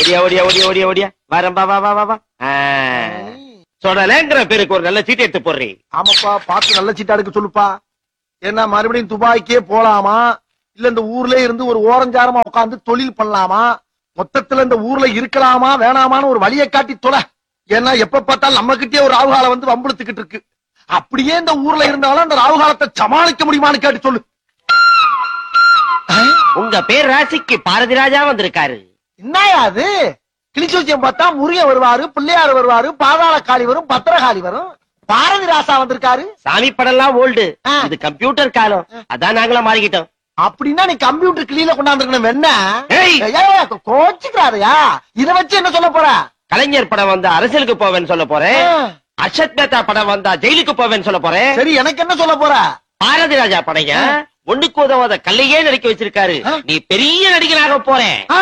ஓடியா ஓடியா ஓடியா ஓடியா ஓடியா வரம்பா வா வா வா வா ஆ. சொடலேங்கிற பேருக்கு ஒரு நல்ல சீட்டு எடுத்து போடுறீ ஆமாப்பா பார்த்து நல்ல சீட்டா எடுக்க சொல்லுப்பா ஏன்னா மறுபடியும் துபாய்க்கே போலாமா இல்ல இந்த ஊர்ல இருந்து ஒரு ஓரஞ்சாரமா உட்கார்ந்து தொழில் பண்ணலாமா மொத்தத்துல இந்த ஊர்ல இருக்கலாமா வேணாமான்னு ஒரு வழியை காட்டி தொலை ஏன்னா எப்ப பார்த்தாலும் நம்ம கிட்டே ஒரு ராவுகாலம் வந்து வம்புழுத்துக்கிட்டு இருக்கு அப்படியே இந்த ஊர்ல இருந்தாலும் அந்த ராவுகாலத்தை சமாளிக்க முடியுமான்னு கேட்டு சொல்லு உங்க பேர் ராசிக்கு பாரதி ராஜா வந்திருக்காரு என்னயா அது கிளிச்சூச்சியம் பார்த்தா முருகன் வருவாரு பிள்ளையார் வருவாரு பாதாள காளி வரும் பத்திரகாளி வரும் பாரதி ராசா வந்திருக்காரு சாமி படம்லாம் ஓல்டு ஆ. இது கம்ப்யூட்டர் காலம் அதான் நாங்களாம் மாறிக்கிட்டோம் அப்படின்னா நீ கம்ப்யூட்டர் கிளியில கொண்டாந்துருக்கணும் என்ன ஏய்! கோச்சுக்கிறாதயா இத வச்சு என்ன சொல்ல போற கலைஞர் படம் வந்தா அரசியலுக்கு போவேன்னு சொல்ல போறேன் ஆ. அர்ஷத் மேத்தா படம் வந்தா ஜெயிலுக்கு போவேன்னு சொல்ல போறேன் சரி எனக்கு என்ன சொல்ல போற பாரதி ராஜா படைங்க ஒண்ணுக்கு உதவாத கல்லையே நடிக்க வச்சிருக்காரு ஆ. நீ பெரிய நடிகனாக போறேன் ஆ.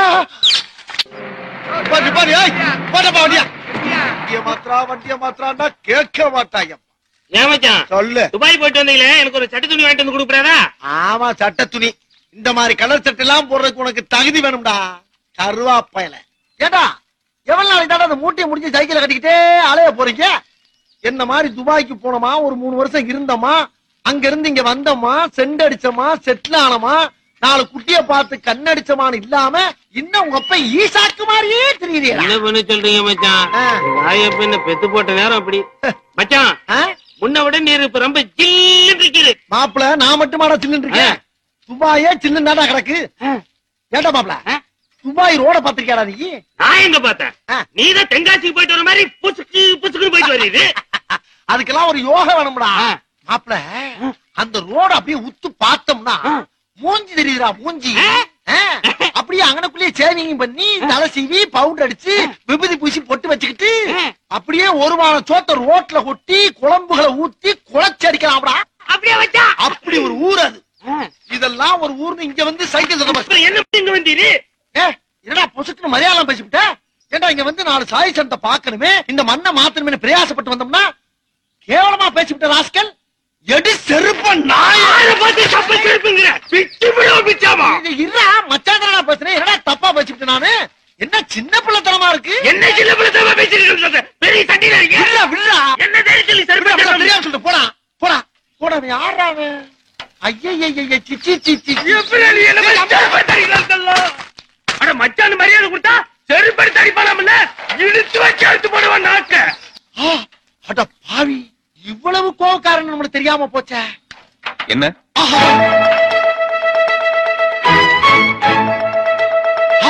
பாரு, பாரு, ஏய், போடப்பா வண்டியா. வண்டிய மாத்திரா வண்டிய மாத்திரான்னா கேட்க மாட்டாங்க ஏன் மச்சான் சொல்லு துபாய் போயிட்டு வந்தீங்களே எனக்கு ஒரு சட்டி துணி வாங்கிட்டு வந்து கொடுக்குறாரா ஆமா சட்ட துணி இந்த மாதிரி கலர் சட்டை எல்லாம் போடுறதுக்கு உனக்கு தகுதி வேணும்டா கருவா பயல ஏடா எவ்வளவு நாளைக்கு தாண்டா அந்த மூட்டையை முடிஞ்சு சைக்கிளை கட்டிக்கிட்டே அலைய போறீங்க என்ன மாதிரி துபாய்க்கு போனோமா ஒரு மூணு வருஷம் இருந்தோமா அங்க இருந்து இங்க வந்தோமா செண்டு அடிச்சோமா செட்டில் ஆனோமா நாலு குட்டிய பார்த்து கண்ணடிச்சமான்னு இல்லாம இன்னும் உங்க அப்ப ஈசாக்கு மாதிரியே தெரியுறியா என்ன பண்ண சொல்றீங்க மச்சான் ஆ. வாயப்ப என்ன பெத்து போட்ட நேரம் அப்படி மச்சான் முன்ன விட நீர் இப்ப ரொம்ப ஜில்லுன்னு இருக்குது மாப்பிள நான் மட்டுமாடா சில்லுன்னு இருக்கேன் துபாயே சில்லுன்னு கிடக்கு ஏண்டா மாப்பிள ஆ? துபாய் ரோட பாத்திருக்கியாடா நீ நான் எங்க பார்த்தேன் ஆ. நீதான் தென்காசிக்கு போயிட்டு வர மாதிரி புசுக்கு புசுக்குன்னு போயிட்டு வருது அதுக்கெல்லாம் ஒரு யோகா வேணும்டா ஆ. மாப்பிள அந்த ரோட அப்படியே உத்து பார்த்தோம்னா மூஞ்சி தெரியுதுடா மூஞ்சி ஆ. ஆ. அப்படியே அங்கனக்குள்ளேயே சேவிங் பண்ணி தலை சீவி பவுடர் அடிச்சு விபூதி பூசி பொட்டு வச்சுக்கிட்டு ஆ. அப்படியே ஒரு வாரம் சோத்த ரோட்ல கொட்டி குழம்புகளை ஊத்தி குழச்சி அடிக்கலாம்டா அப்படியே வச்சா அப்படி ஒரு ஊர் அது இதெல்லாம் ஒரு ஊர்னு இங்க வந்து சைக்கிள் சொல்ல அப்புறம் என்ன இங்க வந்தீரு ஏ என்னடா பொசுக்குன்னு மலையாளம் பேசிவிட்ட ஏண்டா இங்க வந்து நாலு சாய் சனத்தை பார்க்கணுமே இந்த மண்ணை மாத்தணுமே பிரயாசப்பட்டு வந்தோம்னா கேவலமா பேசிவிட்ட ராஸ்கல் எடி செருப்ப நாய யாரை பார்த்து தப்ப திருப்புங்கிற பிச்சு விழும் பிச்சாமா இருடா மச்சாந்தரா பேசுறேன் என்னடா தப்பா பேசிவிட்ட நானு என்ன சின்ன பிள்ளைத்தனமா இருக்கு என்ன சின்ன பிள்ளை பேசிட்டு இருக்க பெரிய சண்டியில இருக்கீங்க விடுடா விடுடா என்ன தைரியம் சொல்லி விடுடா, விடுடா, சரி தெரியாம சொல்லிட்டு போடா போடா போடா அவன் யாரா அவன் ஐயய்யய்ய சிச்சி சிச்சி எப்படி நீ என்ன மாதிரி செருப்பை தடிக்கலாம் அட மச்சான் மரியாதை கொடுத்தா செருப்படி தடிப்பானாமல்ல இழுத்து வச்சு எடுத்து போடுவான் நாக்க ஆ, அட பாவி இவ்வளவு கோவக்காரன் நம்மளுக்கு தெரியாம போச்சே என்ன ஆஹா. ஆ,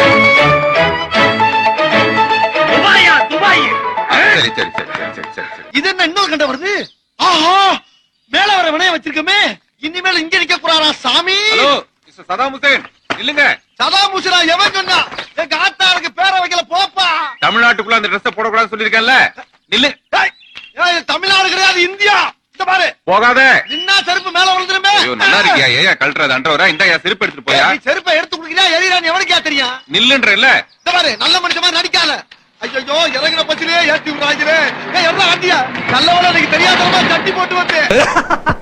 துபாயா துபாய் சரி சரி சரி சரி சரி சரி சரி இது என்ன இன்னொரு கண்ட வருது ஆஹா மேல வர வினைய வச்சிருக்கோமே இனிமேல் இங்க நிக்க கூடாதா சாமி ஹலோ மிஸ்டர் சதாம் ஹுசேன் இல்லங்க சதா முசிரா எவன் சொன்னா எங்க ஆத்தாருக்கு பேர வைக்கல போப்பா தமிழ்நாட்டுக்குள்ள அந்த ட்ரெஸ் போடக்கூடாதுன்னு சொல்லிருக்கேன்ல நில்லு ஏய், ஏய், இது தமிழ்நாடு கிடையாது இந்தியா இந்த பாரு போகாத நின்னா செருப்பு மேல விழுந்துருமே ஐயோ நல்லா இருக்கியா ஏயா கழட்டுறது அன்றவரா இந்த ஏன் செருப்பு எடுத்துட்டு போயா ஏய், நீ செருப்பை எடுத்து குடுக்கிறியா எரியறான்னு எவனுக்கா தெரியும் நில்லுன்றல இந்த பாரு நல்ல மனுஷன் மாதிரி நடிக்காத ஐயோ இறங்குற பச்சிலே ஏத்தி விடுறாங்களே ஏய் எவ்வளவு ஆண்டியா நல்லவள எனக்கு தெரியாதவமா தட்டி போட்டு வந்து